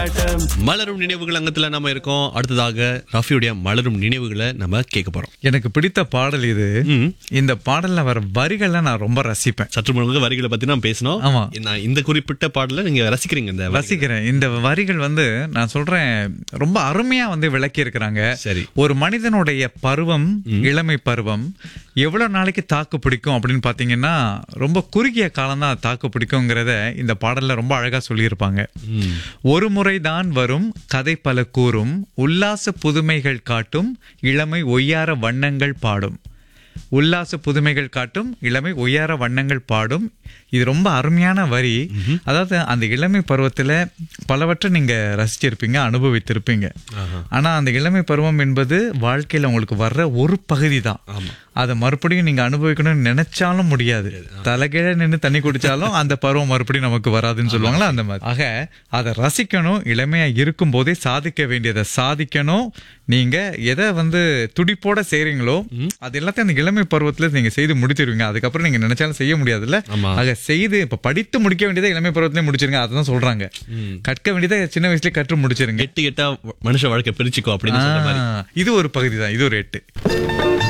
கொண்டாட்டம் மலரும் நினைவுகள் அங்கத்துல நம்ம இருக்கோம் அடுத்ததாக ரஃபியுடைய மலரும் நினைவுகளை நம்ம கேட்க போறோம் எனக்கு பிடித்த பாடல் இது ம். இந்த பாடல்ல வர வரிகளை நான் ரொம்ப ரசிப்பேன் சற்று முன்பு வரிகளை பத்தி நம்ம பேசணும் ஆமா. நான் இந்த குறிப்பிட்ட பாடல நீங்க ரசிக்கிறீங்க இந்த வரிகளை. ரசிக்கிறேன் இந்த வரிகள் வந்து நான் சொல்றேன் ரொம்ப அருமையா வந்து விளக்கி இருக்கிறாங்க சரி. ஒரு மனிதனுடைய பருவம் இளமை பருவம் எவ்வளவு நாளைக்கு தாக்கு பிடிக்கும் அப்படின்னு பாத்தீங்கன்னா ரொம்ப குறுகிய காலம் தான் தாக்கு பிடிக்குங்கிறத இந்த பாடல்ல ரொம்ப அழகா சொல்லியிருப்பாங்க ம். ஒரு முறைதான் வரும் கதை பல கூறும் உல்லாச புதுமைகள் காட்டும் இளமை ஒய்யார வண்ணங்கள் பாடும் உல்லாச புதுமைகள் காட்டும் இளமை ஒய்யார வண்ணங்கள் பாடும் இது ரொம்ப அருமையான வரி அதாவது அந்த இளமை பருவத்துல பலவற்றை நீங்க ரசிச்சிருப்பீங்க அனுபவித்திருப்பீங்க ஆனா அந்த இளமை பருவம் என்பது வாழ்க்கையில உங்களுக்கு வர்ற ஒரு பகுதி தான் அதை மறுபடியும் நீங்க அனுபவிக்கணும்னு நினைச்சாலும் முடியாது தலைகீழ நின்று தண்ணி குடிச்சாலும் அந்த பருவம் மறுபடியும் நமக்கு வராதுன்னு சொல்லுவாங்களா அந்த மாதிரி ஆக அதை ரசிக்கணும் இளமையா இருக்கும் போதே சாதிக்க வேண்டியதை சாதிக்கணும் நீங்க எதை வந்து துடிப்போட செய்றீங்களோ அது எல்லாத்தையும் அந்த இளமை பருவத்துல நீங்க செய்து முடிச்சிருவீங்க அதுக்கப்புறம் நீங்க நினைச்சாலும் செய்ய முடியாதுல்ல ஆமா. ஆக செய்து இப்ப படித்து முடிக்க வேண்டியதை இளமை பருவத்திலே முடிச்சிருங்க அதான் சொல்றாங்க கற்க வேண்டியதை சின்ன வயசுலயே கற்று முடிச்சிருங்க எட்டு எட்டா மனுஷ வாழ்க்கை பிரிச்சுக்கோ அப்படின்னு சொல்ற மாதிரி ஆ, இது ஒரு பகுதி தான் இது ஒரு எட்டு